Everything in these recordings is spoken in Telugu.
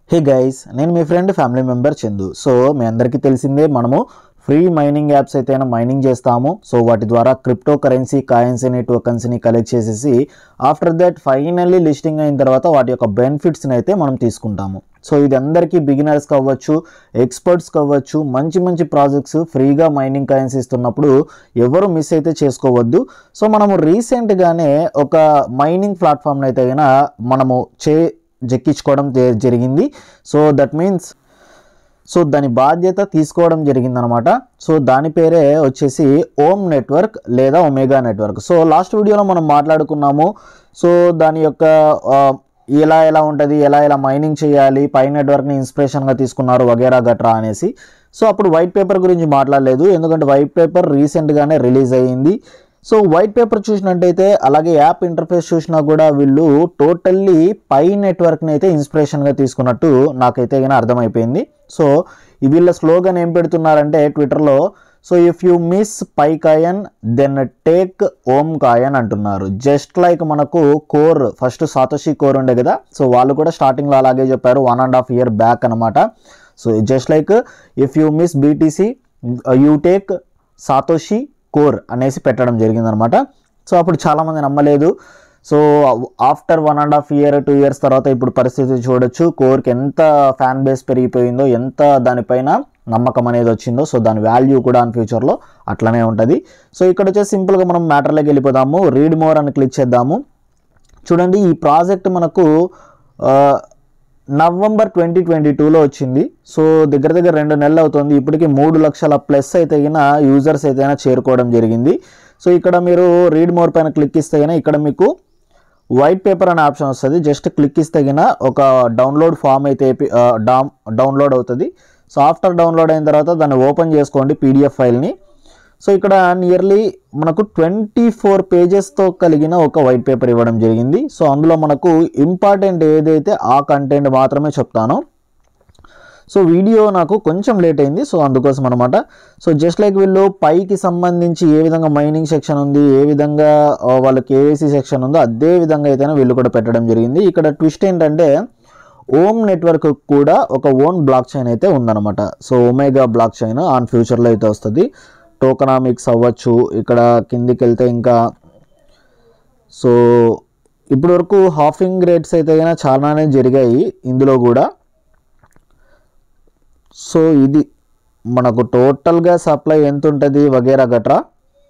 హే గైస్ నేను మీ friend family member Chandu so మీ అందరికీ తెలిసిందే మనము ఫ్రీ మైనింగ్ యాప్స్ అయితే మైనింగ్ చేస్తాము సో వాటి ద్వారా క్రిప్టో కరెన్సీ కాయిన్స్ని టోకన్స్ని కలెక్ట్ చేసేసి ఆఫ్టర్ దట్ ఫైనల్లీ లిస్టింగ్ అయిన తర్వాత వాటి యొక్క బెనిఫిట్స్ని అయితే మనం తీసుకుంటాము సో ఇది అందరికీ బిగినర్స్ కావచ్చు ఎక్స్పర్ట్స్ కావచ్చు మంచి మంచి ప్రాజెక్ట్స్ ఫ్రీగా మైనింగ్ కాయిన్స్ ఇస్తున్నప్పుడు ఎవరు మిస్ అయితే చేసుకోవద్దు సో మనము రీసెంట్గానే ఒక మైనింగ్ ప్లాట్ఫామ్ని అయితే అయినా మనము చే జెక్కించుకోవడం జ- జరిగింది సో దట్ మీన్స్ సో దాని బాధ్యత తీసుకోవడం జరిగిందనమాట సో దాని పేరే వచ్చేసి ఓమ్ నెట్వర్క్ లేదా ఒమేగా నెట్వర్క్ సో లాస్ట్ వీడియోలో మనం మాట్లాడుకున్నాము సో దాని యొక్క ఆ, ఎలా ఎలా ఉంటుంది ఎలా ఎలా మైనింగ్ చేయాలి పై నెట్వర్క్ని ఇన్స్పిరేషన్గా తీసుకున్నారు వగేరా గట్రా అనేసి సో అప్పుడు వైట్ పేపర్ గురించి మాట్లాడలేదు ఎందుకంటే వైట్ పేపర్ రీసెంట్గానే రిలీజ్ అయ్యింది సో వైట్ పేపర్ చూసినట్టయితే అలాగే యాప్ ఇంటర్ఫేస్ చూసినా కూడా వీళ్ళు టోటల్లీ పై నెట్వర్క్ని అయితే ఇన్స్పిరేషన్గా తీసుకున్నట్టు నాకైతే కానీ అర్థమైపోయింది సో ఈ వీళ్ళ స్లోగన్ ఏం పెడుతున్నారంటే ట్విట్టర్లో so if you miss Pi coin then take Om coin అంటున్నారు జస్ట్ లైక్ మనకు కోర్ ఫస్ట్ సాతోషి కోర్ ఉండే కదా సో వాళ్ళు కూడా స్టార్టింగ్లో అలాగే చెప్పారు one and half year back అనమాట so just like if you miss BTC you take Satoshi core అనేసి పెట్టడం జరిగిందనమాట సో అప్పుడు చాలామంది నమ్మలేదు so after one and half year two years తర్వాత ఇప్పుడు పరిస్థితి చూడొచ్చు కోర్కి ఎంత ఫ్యాన్ బేస్ పెరిగిపోయిందో ఎంత దానిపైన నమ్మకం అనేది వచ్చిందో సో దాని వాల్యూ కూడా అని ఫ్యూచర్లో అట్లనే ఉంటుంది సో ఇక్కడ వచ్చేసి సింపుల్గా మనం మ్యాటర్లోకి వెళ్ళిపోదాము రీడ్ మోర్ అని క్లిక్ చేద్దాము చూడండి ఈ ప్రాజెక్ట్ మనకు ఆ, నవంబర్ ట్వంటీ ట్వంటీ టూలో వచ్చింది సో దగ్గర దగ్గర రెండు నెలలు అవుతుంది ఇప్పటికి మూడు లక్షల ప్లస్ అయితే అయినా యూజర్స్ అయితే అయినా చేరుకోవడం జరిగింది సో ఇక్కడ మీరు రీడ్ మోర్ పైన క్లిక్ ఇస్తే అయినా ఇక్కడ మీకు వైట్ పేపర్ అనే ఆప్షన్ వస్తుంది జస్ట్ క్లిక్ ఇస్తే గిన ఒక డౌన్లోడ్ ఫామ్ అయితే ఏపి- ఆ, డౌన్ డౌన్లోడ్ అవుతుంది సో ఆఫ్టర్ డౌన్లోడ్ అయిన తర్వాత దాన్ని ఓపెన్ చేసుకోండి పీడిఎఫ్ ఫైల్ని సో ఇక్కడ నియర్లీ మనకు ట్వంటీ ఫోర్ పేజెస్తో కలిగిన ఒక వైట్ పేపర్ ఇవ్వడం జరిగింది సో అందులో మనకు ఇంపార్టెంట్ ఏదైతే ఆ కంటెంట్ మాత్రమే చెప్తాను సో వీడియో నాకు కొంచెం లేట్ అయింది సో అందుకోసం అనమాట సో జస్ట్ లైక్ వీళ్ళు పైకి సంబంధించి ఏ విధంగా మైనింగ్ సెక్షన్ ఉంది ఏ విధంగా ఆ, వాళ్ళ కేవైసీ సెక్షన్ ఉందో అదే విధంగా అయితేనే వీళ్ళు కూడా పెట్టడం జరిగింది ఇక్కడ ట్విస్ట్ ఏంటంటే ఓమ్ నెట్వర్క్ కూడా ఒక ఓన్ బ్లాక్ చైన్ అయితే ఉందన్నమాట so Omega blockchain on ఫ్యూచర్లో అయితే వస్తుంది టోకనామిక్స్ అవ్వచ్చు ఇక్కడ కిందికి వెళ్తే ఇంకా సో ఇప్పటి వరకు హాఫింగ్ రేట్స్ అయితే అయినా చాలానే జరిగాయి ఇందులో కూడా సో ఇది మనకు టోటల్గా సప్లై ఎంత ఉంటుంది వగేరా గట్రా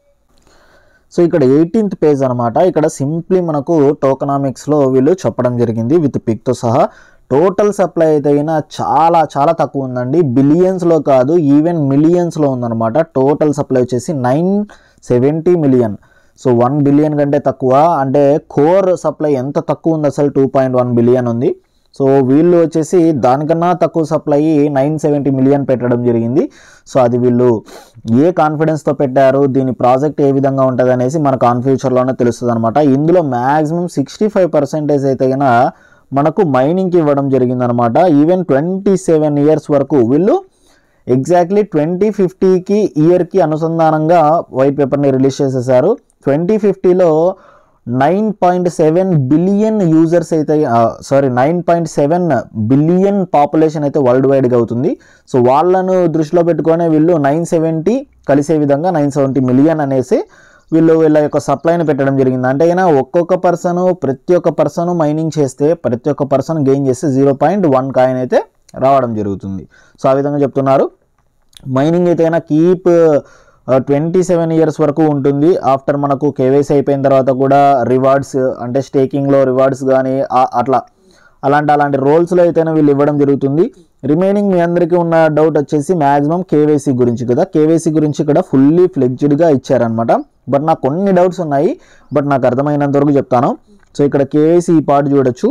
సో ఇక్కడ ఎయిటీన్త్ పేజ్ అనమాట ఇక్కడ సింప్లీ మనకు టోకనామిక్స్లో వీళ్ళు చెప్పడం జరిగింది విత్ పిక్తో సహా టోటల్ సప్లై అయితే అయినా చాలా చాలా తక్కువ ఉందండి బిలియన్స్లో కాదు ఈవెన్ మిలియన్స్లో ఉందన్నమాట టోటల్ సప్లై వచ్చేసి nine seventy million so one billion కంటే తక్కువ అంటే కోర్ సప్లై ఎంత తక్కువ ఉంది అసలు టూ పాయింట్ వన్ బిలియన్ ఉంది సో వీళ్ళు వచ్చేసి దానికన్నా తక్కువ సప్లై నైన్ సెవెంటీ మిలియన్ పెట్టడం జరిగింది సో అది వీళ్ళు ఏ కాన్ఫిడెన్స్తో పెట్టారు దీని ప్రాజెక్ట్ ఏ విధంగా ఉంటుంది అనేసి మనకు ఆన్ ఫ్యూచర్లోనే తెలుస్తుంది అనమాట ఇందులో మ్యాక్సిమం సిక్స్టీ ఫైవ్ పర్సెంటేజ్ అయితే కనుక మనకు మైనింగ్కి ఇవ్వడం జరిగిందనమాట ఈవెన్ ట్వంటీ సెవెన్ ఇయర్స్ వరకు వీళ్ళు ఎగ్జాక్ట్లీ ట్వంటీ ఫిఫ్టీకి ఇయర్కి అనుసంధానంగా వైట్ పేపర్ని రిలీజ్ చేసేసారు ట్వంటీ ఫిఫ్టీలో nine point seven billion users అయితే sorry nine point seven billion population అయితే వరల్డ్ వైడ్గా అవుతుంది సో వాళ్ళను దృష్టిలో పెట్టుకొని వీళ్ళు నైన్ సెవెంటీ కలిసే విధంగా నైన్ సెవెంటీ మిలియన్ అనేసి వీళ్ళు వీళ్ళ యొక్క సప్లైని పెట్టడం జరిగింది అంటే అయినా ఒక్కొక్క పర్సన్ ప్రతి ఒక్క పర్సన్ మైనింగ్ చేస్తే ప్రతి ఒక్క పర్సన్ గెయిన్ చేస్తే జీరో పాయింట్ వన్ కాయిన్ అయితే రావడం జరుగుతుంది సో ఆ విధంగా చెప్తున్నారు మైనింగ్ అయితే అయినా కీప్ ట్వంటీ సెవెన్ ఇయర్స్ వరకు ఉంటుంది ఆఫ్టర్ మనకు కేవైసీ అయిపోయిన తర్వాత కూడా రివార్డ్స్ అంటే స్టేకింగ్లో రివార్డ్స్ కానీ అట్లా అలాంటి అలాంటి రోల్స్లో అయితేనే వీళ్ళు ఇవ్వడం జరుగుతుంది రిమైనింగ్ మీ అందరికీ ఉన్న డౌట్ వచ్చేసి మ్యాక్సిమం కేవైసీ గురించి కదా కేవైసీ గురించి ఇక్కడ ఫుల్లీ ఫ్లెక్జ్డ్గా ఇచ్చారనమాట బట్ నాకు కొన్ని డౌట్స్ ఉన్నాయి బట్ నాకు అర్థమైనంత వరకు చెప్తాను సో ఇక్కడ కేవైసీ ఈ పార్ట్ చూడొచ్చు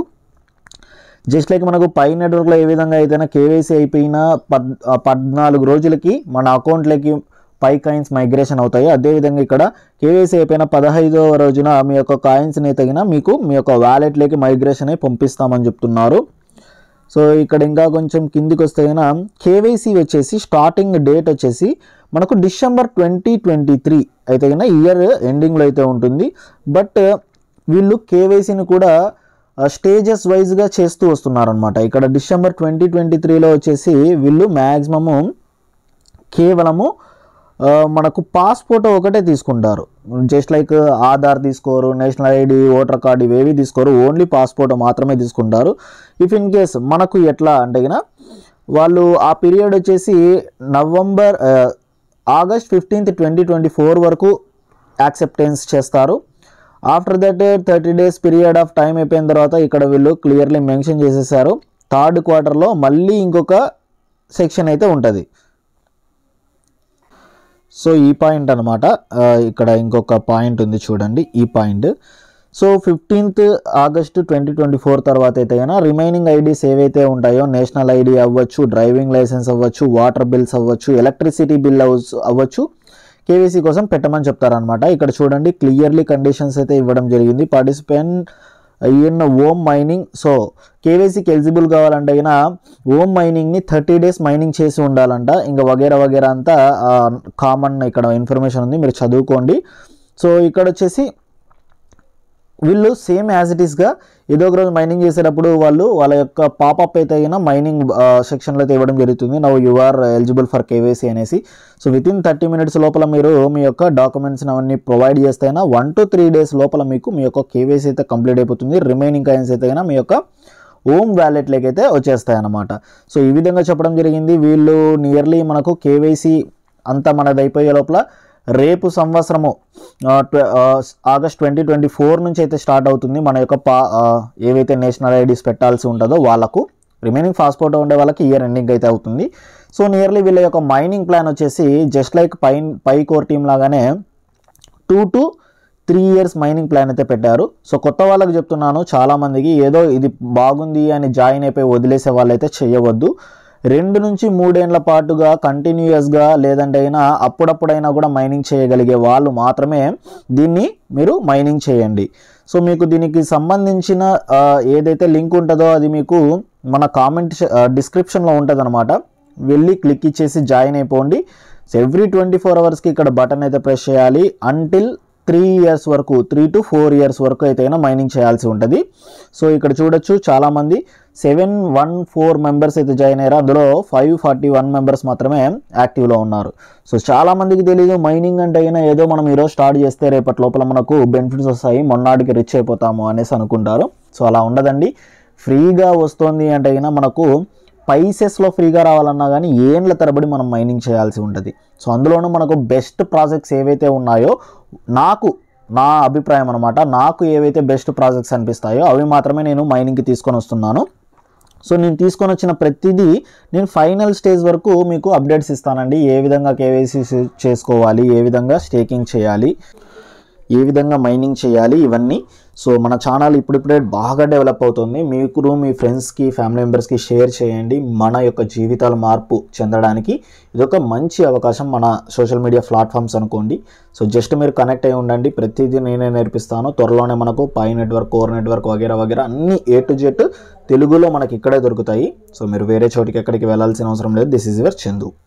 జస్ట్ లైక్ మనకు పై నెట్వర్క్లో ఏ విధంగా అయితేనే కేవైసీ అయిపోయిన పద్ ఆ పద్నాలుగు రోజులకి మన అకౌంట్లోకి పై కాయిన్స్ మైగ్రేషన్ అవుతాయి అదేవిధంగా ఇక్కడ కేవైసీ అయిపోయిన పదహైదవ రోజున మీ యొక్క కాయిన్స్ని తగిన మీకు మీ యొక్క వ్యాలెట్లోకి మైగ్రేషన్ అయి పంపిస్తామని చెప్తున్నారు సో ఇక్కడ ఇంకా కొంచెం కిందికి వస్తే కనుక కేవైసీ వచ్చేసి స్టార్టింగ్ డేట్ వచ్చేసి మనకు డిసెంబర్ ట్వంటీ ట్వంటీ త్రీ అయితే కనుక ఇయర్ ఎండింగ్లో అయితే ఉంటుంది బట్ వీళ్ళు కేవైసీని కూడా స్టేజెస్ వైజ్గా చేస్తూ వస్తున్నారనమాట ఇక్కడ డిసెంబర్ ట్వంటీ ట్వంటీ త్రీలో వచ్చేసి వీళ్ళు మ్యాక్సిమము కేవలము ఆ, మనకు పాస్పోర్ట్ ఒకటే తీసుకుంటారు జస్ట్ లైక్ ఆధార్ తీసుకోరు నేషనల్ ఐడి ఓటర్ కార్డు ఇవేవి తీసుకోరు ఓన్లీ పాస్పోర్ట్ మాత్రమే తీసుకుంటారు ఇఫ్ ఇన్ కేస్ మనకు ఎట్లా అంటే గిన వాళ్ళు ఆ పీరియడ్ వచ్చేసి నవంబర్ ఆ, August fifteenth twenty twenty four వరకు యాక్సెప్టెన్స్ చేస్తారు after that thirty days period of time అయిపోయిన తర్వాత ఇక్కడ వీళ్ళు క్లియర్లీ మెన్షన్ చేసేసారు థర్డ్ క్వార్టర్లో మళ్ళీ ఇంకొక సెక్షన్ అయితే ఉంటుంది సో ఈ పాయింట్ అనమాట ఇక్కడ ఇంకొక పాయింట్ ఉంది చూడండి ఈ point so fifteenth August twenty twenty four తర్వాత అయితే అయినా రిమైనింగ్ ఐడీస్ ఏవైతే ఉంటాయో నేషనల్ ఐడి అవ్వచ్చు డ్రైవింగ్ లైసెన్స్ అవ్వచ్చు వాటర్ బిల్స్ అవ్వచ్చు ఎలక్ట్రిసిటీ బిల్ అవ్వచ్చు కేవీసీ కోసం పెట్టమని చెప్తారనమాట ఇక్కడ చూడండి క్లియర్లీ కండిషన్స్ అయితే ఇవ్వడం జరిగింది participant in Om mining so కేవైసీకి ఎలిజిబుల్ కావాలంటే అయినా ఓమ్ మైనింగ్ని థర్టీ డేస్ మైనింగ్ చేసి ఉండాలంట ఇంకా వగేరా వగేరా అంతా కామన్ ఇక్కడ ఇన్ఫర్మేషన్ ఉంది మీరు చదువుకోండి సో ఇక్కడ వచ్చేసి వీళ్ళు సేమ్ యాజ్ ఇట్ ఈస్గా ఏదో ఒక రోజు మైనింగ్ చేసేటప్పుడు వాళ్ళు వాళ్ళ యొక్క పాపప్ అయితే అయినా మైనింగ్ సెక్షన్లో అయితే ఇవ్వడం జరుగుతుంది now you are eligible for KYC అనేసి so within thirty minutes లోపల మీరు మీ యొక్క డాక్యుమెంట్స్ని అవన్నీ ప్రొవైడ్ చేస్తే అయినా వన్ టు త్రీ డేస్ లోపల మీకు మీ యొక్క కేవైసీ అయితే కంప్లీట్ అయిపోతుంది రిమైనింగ్ కాయిన్స్ అయితే అయినా మీ యొక్క ఓమ్ వ్యాలెట్లోకి అయితే వచ్చేస్తాయి అన్నమాట సో ఈ విధంగా చెప్పడం జరిగింది వీళ్ళు నియర్లీ మనకు కేవైసీ అంతా మనది అయిపోయే లోపల రేపు సంవత్సరము ఆ, ట్వ- ఆ, ఆగస్ట్ ట్వంటీ ట్వంటీ ఫోర్ నుంచి అయితే స్టార్ట్ అవుతుంది మన యొక్క పా ఆ, ఏవైతే నేషనల్ ఐడీస్ పెట్టాల్సి ఉంటుందో వాళ్ళకు రిమైనింగ్ పాస్పోర్ట్ ఉండే వాళ్ళకి ఇయర్ ఎండింగ్ అయితే అవుతుంది సో నియర్లీ వీళ్ళ యొక్క మైనింగ్ ప్లాన్ వచ్చేసి just like Pi Pi core team లాగానే two to three years mining plan అయితే పెట్టారు సో కొత్త వాళ్ళకి చెప్తున్నాను చాలామందికి ఏదో ఇది బాగుంది అని జాయిన్ అయిపోయి వదిలేసే వాళ్ళైతే చేయవద్దు రెండు నుంచి మూడేళ్ల పాటుగా కంటిన్యూయస్గా లేదంటే అయినా అప్పుడప్పుడైనా కూడా మైనింగ్ చేయగలిగే వాళ్ళు మాత్రమే దీన్ని మీరు మైనింగ్ చేయండి సో మీకు దీనికి సంబంధించిన ఆ, ఏదైతే లింక్ ఉంటుందో అది మీకు మన కామెంట్ డిస్క్రిప్షన్లో ఉంటుంది అనమాట వెళ్ళి క్లిక్ ఇచ్చేసి జాయిన్ అయిపోండి సో ఎవ్రీ ట్వంటీ ఫోర్ అవర్స్కి ఇక్కడ బటన్ అయితే ప్రెస్ చేయాలి అంటిల్ త్రీ ఇయర్స్ వరకు త్రీ టు ఫోర్ ఇయర్స్ వరకు అయితే మైనింగ్ చేయాల్సి ఉంటుంది సో ఇక్కడ చూడొచ్చు చాలామంది సెవెన్ వన్ ఫోర్ మెంబర్స్ అయితే జాయిన్ అయ్యారు అందులో ఫైవ్ ఫార్టీ వన్ మెంబర్స్ మాత్రమే యాక్టివ్లో ఉన్నారు సో చాలామందికి తెలియదు మైనింగ్ అంటే అయినా ఏదో మనం ఈరోజు స్టార్ట్ చేస్తే రేపటి లోపల మనకు బెనిఫిట్స్ వస్తాయి మొన్నటికి రిచ్ అయిపోతాము అనేసి అనుకుంటారు సో అలా ఉండదండి ఫ్రీగా వస్తుంది అంటే అయినా మనకు పైసెస్లో ఫ్రీగా రావాలన్నా కానీ ఏండ్ల తరబడి మనం మైనింగ్ చేయాల్సి ఉంటుంది సో అందులోనూ మనకు బెస్ట్ ప్రాజెక్ట్స్ ఏవైతే ఉన్నాయో నాకు నా అభిప్రాయం అనమాట నాకు ఏవైతే బెస్ట్ ప్రాజెక్ట్స్ అనిపిస్తాయో అవి మాత్రమే నేను మైనింగ్కి తీసుకొని వస్తున్నాను సో నేను తీసుకొని వచ్చిన ప్రతిదీ నేను ఫైనల్ స్టేజ్ వరకు మీకు అప్డేట్స్ ఇస్తానండి ఏ విధంగా కేవైసీ చేసుకోవాలి ఏ విధంగా స్టేకింగ్ చేయాలి ఏ విధంగా మైనింగ్ చేయాలి ఇవన్నీ సో మన ఛానల్ ఇప్పుడిప్పుడే బాగా డెవలప్ అవుతుంది మీకు మీ ఫ్రెండ్స్కి ఫ్యామిలీ మెంబర్స్కి షేర్ చేయండి మన యొక్క జీవితాల మార్పు చెందడానికి ఇదొక మంచి అవకాశం మన సోషల్ మీడియా ప్లాట్ఫామ్స్ అనుకోండి సో జస్ట్ మీరు కనెక్ట్ అయి ఉండండి ప్రతిదీ నేనే నేర్పిస్తాను త్వరలోనే మనకు పై నెట్వర్క్ కోర్ నెట్వర్క్ వగేరా వగేరా అన్ని ఏ టు జెడ్ తెలుగులో మనకి ఇక్కడే దొరుకుతాయి సో మీరు వేరే చోటికి ఎక్కడికి వెళ్ళాల్సిన అవసరం లేదు దిస్ ఈజ్ యువర్ చందు